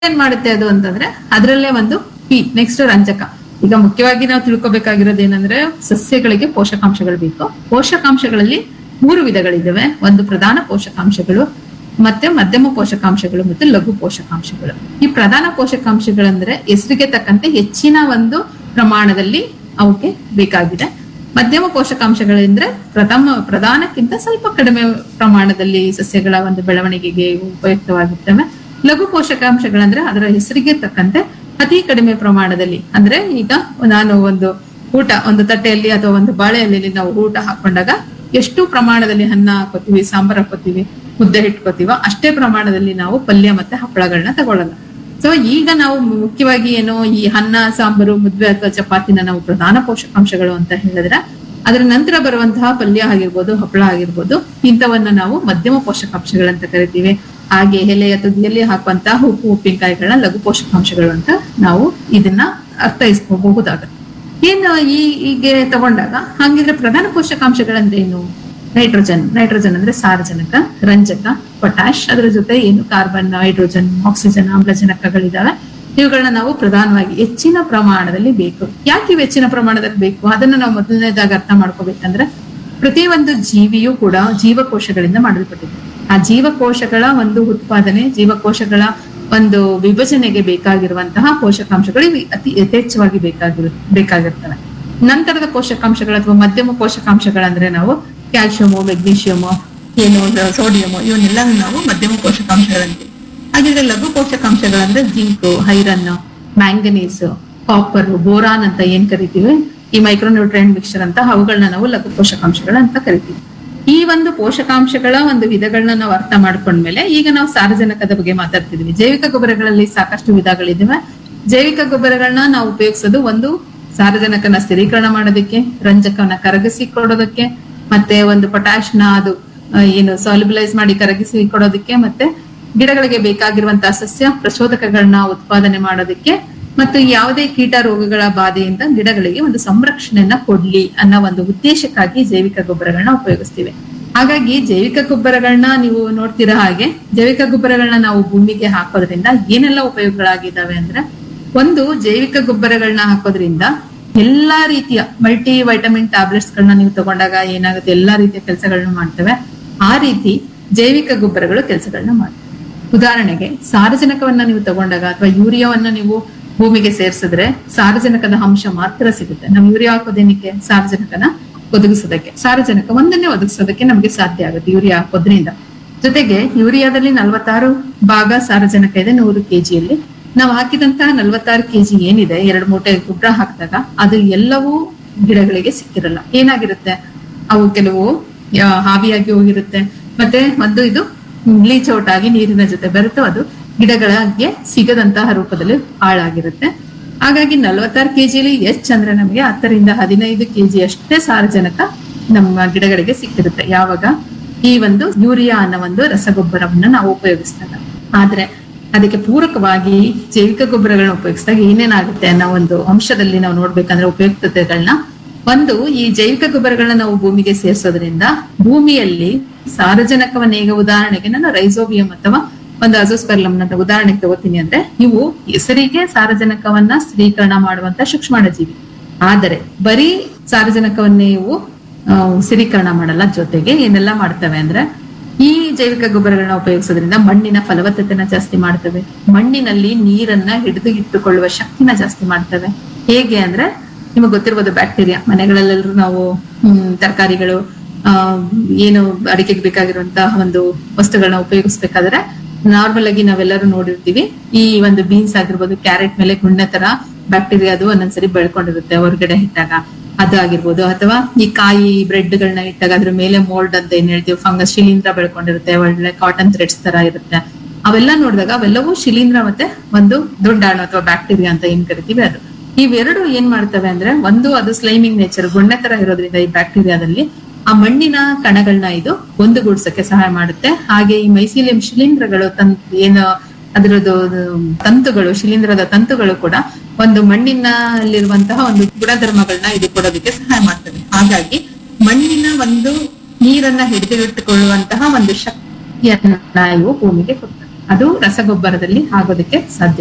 ಏನ್ ಮಾಡುತ್ತೆ ಅದು ಅಂತಂದ್ರೆ ಅದರಲ್ಲೇ ಒಂದು ಪಿ ನೆಕ್ಸ್ಟ್ ರಂಜಕ ಈಗ ಮುಖ್ಯವಾಗಿ ನಾವು ತಿಳ್ಕೊಬೇಕಾಗಿರೋದು ಏನಂದ್ರೆ ಸಸ್ಯಗಳಿಗೆ ಪೋಷಕಾಂಶಗಳು ಬೇಕು ಪೋಷಕಾಂಶಗಳಲ್ಲಿ ಮೂರು ವಿಧಗಳಿದ್ದಾವೆ ಒಂದು ಪ್ರಧಾನ ಪೋಷಕಾಂಶಗಳು ಮತ್ತೆ ಮಧ್ಯಮ ಪೋಷಕಾಂಶಗಳು ಮತ್ತು ಲಘು ಪೋಷಕಾಂಶಗಳು ಈ ಪ್ರಧಾನ ಪೋಷಕಾಂಶಗಳಂದ್ರೆ ಹೆಸರಿಗೆ ತಕ್ಕಂತೆ ಹೆಚ್ಚಿನ ಒಂದು ಪ್ರಮಾಣದಲ್ಲಿ ಅವಕ್ಕೆ ಬೇಕಾಗಿದೆ ಮಧ್ಯಮ ಪೋಷಕಾಂಶಗಳೆಂದ್ರೆ ಪ್ರಥಮ ಪ್ರಧಾನಕ್ಕಿಂತ ಸ್ವಲ್ಪ ಕಡಿಮೆ ಪ್ರಮಾಣದಲ್ಲಿ ಸಸ್ಯಗಳ ಒಂದು ಬೆಳವಣಿಗೆಗೆ ಉಪಯುಕ್ತವಾಗಿರ್ತವೆ ಲಘು ಪೋಷಕಾಂಶಗಳಂದ್ರೆ ಅದರ ಹೆಸರಿಗೆ ತಕ್ಕಂತೆ ಅತಿ ಕಡಿಮೆ ಪ್ರಮಾಣದಲ್ಲಿ ಅಂದ್ರೆ ಈಗ ನಾನು ಒಂದು ಊಟ ಒಂದು ತಟ್ಟೆಯಲ್ಲಿ ಅಥವಾ ಒಂದು ಬಾಳೆಯಲ್ಲಿ ನಾವು ಊಟ ಹಾಕೊಂಡಾಗ ಎಷ್ಟು ಪ್ರಮಾಣದಲ್ಲಿ ಅನ್ನ ಹಾಕೋತೀವಿ ಸಾಂಬಾರ್ ಹಾಕೋತೀವಿ ಮುದ್ದೆ ಇಟ್ಕೋತೀವೋ ಅಷ್ಟೇ ಪ್ರಮಾಣದಲ್ಲಿ ನಾವು ಪಲ್ಯ ಮತ್ತೆ ಹಪ್ಪಳಗಳನ್ನ ತಗೊಳ್ಳಲ್ಲ ಸೊ ಈಗ ನಾವು ಮುಖ್ಯವಾಗಿ ಏನು ಈ ಅನ್ನ ಸಾಂಬಾರು ಮುದ್ದೆ ಅಥವಾ ಚಪಾತಿನ ನಾವು ಪ್ರಧಾನ ಪೋಷಕಾಂಶಗಳು ಅಂತ ಹೇಳಿದ್ರೆ ಅದರ ನಂತರ ಬರುವಂತಹ ಪಲ್ಯ ಆಗಿರ್ಬೋದು ಹಪ್ಪಳ ಆಗಿರ್ಬೋದು ಇಂಥವನ್ನ ನಾವು ಮಧ್ಯಮ ಪೋಷಕಾಂಶಗಳಂತ ಕರಿತೀವಿ ಹಾಗೆ ಎಲೆಯ ತುದಿಯಲ್ಲಿ ಹಾಕುವಂತಹ ಉಪ್ಪು ಉಪ್ಪಿನಕಾಯಿಗಳನ್ನ ಲಘು ಪೋಷಕಾಂಶಗಳು ಅಂತ ನಾವು ಇದನ್ನ ಅರ್ಥೈಸ್ಕೋಬಹುದಾಗುತ್ತೆ ಏನು ಈ ಹೀಗೆ ತಗೊಂಡಾಗ ಹಂಗಿದ್ರೆ ಪ್ರಧಾನ ಪೋಷಕಾಂಶಗಳಂದ್ರೆ ಏನು ನೈಟ್ರೋಜನ್ ನೈಟ್ರೋಜನ್ ಅಂದ್ರೆ ಸಾರಜನಕ ರಂಜಕ ಪೊಟ್ಯಾಶ್ ಅದರ ಜೊತೆ ಏನು ಕಾರ್ಬನ್ ಹೈಡ್ರೋಜನ್ ಆಕ್ಸಿಜನ್ ಆಮ್ಲಜನಕಗಳಿದಾವೆ ಇವುಗಳನ್ನ ನಾವು ಪ್ರಧಾನವಾಗಿ ಹೆಚ್ಚಿನ ಪ್ರಮಾಣದಲ್ಲಿ ಬೇಕು ಯಾಕೆ ಇವು ಹೆಚ್ಚಿನ ಪ್ರಮಾಣದಲ್ಲಿ ಬೇಕು ಅದನ್ನ ನಾವು ಮೊದಲನೇದಾಗಿ ಅರ್ಥ ಮಾಡ್ಕೋಬೇಕಂದ್ರೆ ಪ್ರತಿಯೊಂದು ಜೀವಿಯೂ ಕೂಡ ಜೀವಕೋಶಗಳಿಂದ ಮಾಡಲ್ಪಟ್ಟಿದೆ ಆ ಜೀವಕೋಶಗಳ ಒಂದು ಉತ್ಪಾದನೆ ಜೀವಕೋಶಗಳ ಒಂದು ವಿಭಜನೆಗೆ ಬೇಕಾಗಿರುವಂತಹ ಪೋಷಕಾಂಶಗಳು ಇವು ಅತಿ ಯಥೇಚ್ಛವಾಗಿ ಬೇಕಾಗಿರು ಬೇಕಾಗಿರ್ತವೆ ನಂತರದ ಪೋಷಕಾಂಶಗಳು ಅಥವಾ ಮಧ್ಯಮ ಪೋಷಕಾಂಶಗಳಂದ್ರೆ ನಾವು ಕ್ಯಾಲ್ಸಿಯಮು ಮೆಗ್ನೀಷಿಯಮು ಏನು ಸೋಡಿಯಮು ಇವನ್ನೆಲ್ಲ ನಾವು ಮಧ್ಯಮ ಪೋಷಕಾಂಶಗಳಂತೀವಿ ಹಾಗಿದ್ರೆ ಲಘು ಪೋಷಕಾಂಶಗಳಂದ್ರೆ zinc iron manganese copper boron ಅಂತ ಏನ್ ಕರಿತೀವಿ ಈ ಮೈಕ್ರೋನ್ಯೂಟ್ರಿಯೆಂಟ್ ಮಿಕ್ಸ್ಚರ್ ಅಂತ ಅವುಗಳನ್ನ ನಾವು ಲಘು ಪೋಷಕಾಂಶಗಳು ಅಂತ ಕರಿತೀವಿ ಈ ಒಂದು ಪೋಷಕಾಂಶಗಳ ಒಂದು ವಿಧಗಳನ್ನ ನಾವು ಅರ್ಥ ಮಾಡ್ಕೊಂಡ್ಮೇಲೆ ಈಗ ನಾವು ಸಾರಜನಕದ ಬಗ್ಗೆ ಮಾತಾಡ್ತಿದೀವಿ ಜೈವಿಕ ಗೊಬ್ಬರಗಳಲ್ಲಿ ಸಾಕಷ್ಟು ವಿಧಗಳಿದಾವೆ ಜೈವಿಕ ಗೊಬ್ಬರಗಳನ್ನ ನಾವು ಉಪಯೋಗಿಸೋದು ಒಂದು ಸಾರಜನಕನ ಸ್ಥಿರೀಕರಣ ಮಾಡೋದಕ್ಕೆ ರಂಜಕವನ್ನ ಕರಗಿಸಿ ಕೊಡೋದಕ್ಕೆ ಮತ್ತೆ ಒಂದು ಪೊಟ್ಯಾಶ್ನ ಅದು ಆ, ಏನು ಸಾಲ್ಯುಬಲೈಸ್ ಮಾಡಿ ಕರಗಿಸಿ ಕೊಡೋದಕ್ಕೆ ಮತ್ತೆ ಗಿಡಗಳಿಗೆ ಬೇಕಾಗಿರುವಂತಹ ಸಸ್ಯ ಪ್ರಚೋದಕಗಳನ್ನ ಉತ್ಪಾದನೆ ಮಾಡೋದಕ್ಕೆ ಮತ್ತು ಯಾವುದೇ ಕೀಟ ರೋಗಗಳ ಬಾಧೆಯಿಂದ ಗಿಡಗಳಿಗೆ ಒಂದು ಸಂರಕ್ಷಣೆಯನ್ನ ಕೊಡ್ಲಿ ಅನ್ನೋ ಒಂದು ಉದ್ದೇಶಕ್ಕಾಗಿ ಜೈವಿಕ ಗೊಬ್ಬರಗಳನ್ನ ಉಪಯೋಗಿಸ್ತೀವಿ ಹಾಗಾಗಿ ಜೈವಿಕ ಗೊಬ್ಬರಗಳನ್ನ ನೀವು ನೋಡ್ತಿರೋ ಹಾಗೆ ಜೈವಿಕ ಗೊಬ್ಬರಗಳನ್ನ ನಾವು ಭೂಮಿಗೆ ಹಾಕೋದ್ರಿಂದ ಏನೆಲ್ಲ ಉಪಯೋಗಗಳಾಗಿದ್ದಾವೆ ಅಂದ್ರೆ ಒಂದು ಜೈವಿಕ ಗೊಬ್ಬರಗಳನ್ನ ಹಾಕೋದ್ರಿಂದ ಎಲ್ಲಾ ರೀತಿಯ ಮಲ್ಟಿ ವೈಟಮಿನ್ ಟ್ಯಾಬ್ಲೆಟ್ಸ್ ಗಳನ್ನ ನೀವು ತಗೊಂಡಾಗ ಏನಾಗುತ್ತೆ ಎಲ್ಲಾ ರೀತಿಯ ಕೆಲಸಗಳನ್ನ ಮಾಡ್ತವೆ ಆ ರೀತಿ ಜೈವಿಕ ಗೊಬ್ಬರಗಳು ಕೆಲಸಗಳನ್ನ ಮಾಡ್ತವೆ ಉದಾಹರಣೆಗೆ ಸಾರಜನಕವನ್ನ ನೀವು ತಗೊಂಡಾಗ ಅಥವಾ ಯೂರಿಯಾವನ್ನ ನೀವು ಭೂಮಿಗೆ ಸೇರಿಸಿದ್ರೆ ಸಾರಜನಕದ ಅಂಶ ಮಾತ್ರ ಸಿಗುತ್ತೆ ನಾವು ಯೂರಿಯಾ ಹಾಕೋದೇನಕ್ಕೆ ಸಾರಜನಕನ ಒದಗಿಸೋದಕ್ಕೆ ಸಾರಜನಕ ಒಂದನ್ನೇ ಒದಗಿಸೋದಕ್ಕೆ ನಮಗೆ ಸಾಧ್ಯ ಆಗುತ್ತೆ ಯೂರಿಯಾ ಹಾಕೋದ್ರಿಂದ ಜೊತೆಗೆ ಯೂರಿಯಾದಲ್ಲಿ ನಲವತ್ತಾರು ಭಾಗ ಸಾರಜನಕ ಇದೆ ನೂರು ಕೆಜಿಯಲ್ಲಿ ನಾವು ಹಾಕಿದಂತಹ ನಲವತ್ತಾರು ಕೆಜಿ ಏನಿದೆ ಎರಡು ಮೂಟೆ ಗೊಬ್ಬರ ಹಾಕಿದಾಗ ಅದು ಎಲ್ಲವೂ ಗಿಡಗಳಿಗೆ ಸಿಕ್ಕಿರಲ್ಲ ಏನಾಗಿರುತ್ತೆ ಅವು ಕೆಲವು ಆ, ಹಾವಿಯಾಗಿ ಹೋಗಿರುತ್ತೆ ಮತ್ತೆ ಒಂದು ಇದು ಬ್ಲೀಚ್ ಔಟ್ ಆಗಿ ನೀರಿನ ಜೊತೆ ಬೆರೆತು ಅದು ಗಿಡಗಳಿಗೆ ಸಿಗದಂತಹ ರೂಪದಲ್ಲಿ ಹಾಳಾಗಿರುತ್ತೆ ಹಾಗಾಗಿ ನಲವತ್ತಾರು ಕೆಜಿಲಿ ಎಚ್ ಅಂದ್ರೆ ನಮಗೆ ಹತ್ತರಿಂದ ಹದಿನೈದು ಕೆಜಿ ಅಷ್ಟೇ ಸಾರಜನಕ ನಮ್ಮ ಗಿಡಗಳಿಗೆ ಸಿಕ್ಕಿರುತ್ತೆ ಯಾವಾಗ ಈ ಒಂದು ಯೂರಿಯಾ ಅನ್ನೋ ಒಂದು ರಸಗೊಬ್ಬರವನ್ನ ನಾವು ಉಪಯೋಗಿಸಿದಾಗ ಆದ್ರೆ ಅದಕ್ಕೆ ಪೂರಕವಾಗಿ ಜೈವಿಕ ಗೊಬ್ಬರಗಳನ್ನ ಉಪಯೋಗಿಸಿದಾಗ ಏನೇನಾಗುತ್ತೆ ಅನ್ನೋ ಒಂದು ಅಂಶದಲ್ಲಿ ನಾವು ನೋಡ್ಬೇಕಂದ್ರೆ ಉಪಯುಕ್ತತೆಗಳನ್ನ ಒಂದು ಈ ಜೈವಿಕ ಗೊಬ್ಬರಗಳನ್ನ ನಾವು ಭೂಮಿಗೆ ಸೇರಿಸೋದ್ರಿಂದ ಭೂಮಿಯಲ್ಲಿ ಸಾರಜನಕವನ್ನ ಈಗ ಉದಾಹರಣೆಗೆ ನಾನು ರೈಸೋಬಿಯಂ ಅಥವಾ ಒಂದು ಅಜೋಸ್ಪರ್ಲಮ್ ಅಂತ ಉದಾಹರಣೆಗೆ ತಗೋತೀನಿ ಅಂದ್ರೆ ಇವು ಹೆಸರಿಗೆ ಸಾರಜನಕವನ್ನ ಸ್ಥಿರೀಕರಣ ಮಾಡುವಂತ ಸೂಕ್ಷ್ಮಾಣುಜೀವಿ ಆದರೆ ಬರೀ ಸಾರಜನಕವನ್ನೇ ಇವು ಆ, ಸ್ಥಿರೀಕರಣ ಮಾಡಲ್ಲ ಜೊತೆಗೆ ಏನೆಲ್ಲ ಮಾಡ್ತವೆ ಅಂದ್ರೆ ಈ ಜೈವಿಕ ಗೊಬ್ಬರಗಳನ್ನ ಉಪಯೋಗಿಸೋದ್ರಿಂದ ಮಣ್ಣಿನ ಫಲವತ್ತತೆನ ಜಾಸ್ತಿ ಮಾಡ್ತವೆ ಮಣ್ಣಿನಲ್ಲಿ ನೀರನ್ನ ಹಿಡಿದು ಇಟ್ಟುಕೊಳ್ಳುವ ಶಕ್ತಿನ ಜಾಸ್ತಿ ಮಾಡ್ತವೆ ಹೇಗೆ ಅಂದ್ರೆ ನಿಮಗೆ ಗೊತ್ತಿರ್ಬೋದು ಬ್ಯಾಕ್ಟೀರಿಯಾ ಮನೆಗಳಲ್ಲೆಲ್ಲರೂ ನಾವು ಹ್ಮ್ ತರಕಾರಿಗಳು ಆ ಏನು ಅಡಿಕೆಗೆ ಬೇಕಾಗಿರುವಂತಹ ಒಂದು ವಸ್ತುಗಳನ್ನ ಉಪಯೋಗಿಸ್ಬೇಕಾದ್ರೆ ನಾರ್ಮಲ್ ಆಗಿ ನಾವೆಲ್ಲರೂ ನೋಡಿರ್ತೀವಿ ಈ ಒಂದು ಬೀನ್ಸ್ ಆಗಿರ್ಬೋದು ಕ್ಯಾರೆಟ್ ಮೇಲೆ ಗುಂಡೆ ತರ ಬ್ಯಾಕ್ಟೀರಿಯಾ ಅದು ಒಂದೊಂದ್ಸರಿ ಬೆಳ್ಕೊಂಡಿರುತ್ತೆ ಹೊರಗಡೆ ಇಟ್ಟಾಗ ಅದು ಆಗಿರ್ಬೋದು ಅಥವಾ ಈ ಕಾಯಿ ಬ್ರೆಡ್ ಗಳನ್ನ ಇಟ್ಟಾಗ ಅದ್ರ ಮೇಲೆ ಮೋಲ್ಡ್ ಅಂತ ಏನ್ ಹೇಳ್ತೀವಿ ಫಂಗಸ್ ಶಿಲೀಂಧ್ರ ಬೆಳ್ಕೊಂಡಿರುತ್ತೆ ಒಳ್ಳೆ ಕಾಟನ್ ಥ್ರೆಡ್ಸ್ ತರ ಇರುತ್ತೆ ಅವೆಲ್ಲ ನೋಡಿದಾಗ ಅವೆಲ್ಲವೂ ಶಿಲೀಂಧ್ರ ಮತ್ತೆ ಒಂದು ದುಂಡಾಣು ಅಥವಾ ಬ್ಯಾಕ್ಟೀರಿಯಾ ಅಂತ ಏನ್ ಕರಿತೀವಿ ಅದು ಇವೆರಡು ಏನ್ ಮಾಡ್ತವೆ ಅಂದ್ರೆ ಒಂದು ಅದು ಸ್ಲೈಮಿಂಗ್ ನೇಚರ್ ಗುಣ್ಣೆ ತರ ಇರೋದ್ರಿಂದ ಈ ಬ್ಯಾಕ್ಟೀರಿಯಾದಲ್ಲಿ ಆ ಮಣ್ಣಿನ ಕಣಗಳನ್ನ ಇದು ಒಂದುಗೂಡ್ಸಕ್ಕೆ ಸಹಾಯ ಮಾಡುತ್ತೆ ಹಾಗೆ ಈ ಮೈಸೀಲಿಯಂ ಶಿಲೀಂಧ್ರಗಳು ತನ್ ಏನು ಅದರದ್ದು ತಂತುಗಳು ಶಿಲೀಂಧ್ರದ ತಂತುಗಳು ಕೂಡ ಒಂದು ಮಣ್ಣಿನಲ್ಲಿರುವಂತಹ ಒಂದು ಗುಣಧರ್ಮಗಳನ್ನ ಇದು ಕೊಡೋದಕ್ಕೆ ಸಹಾಯ ಮಾಡ್ತವೆ ಹಾಗಾಗಿ ಮಣ್ಣಿನ ಒಂದು ನೀರನ್ನ ಹಿಡಿದಿಟ್ಟುಕೊಳ್ಳುವಂತಹ ಒಂದು ಶಕ್ತಿಯನ್ನ ಇವು ಭೂಮಿಗೆ ಕೊಡ್ತವೆ ಅದು ರಸಗೊಬ್ಬರದಲ್ಲಿ ಆಗೋದಕ್ಕೆ ಸಾಧ್ಯ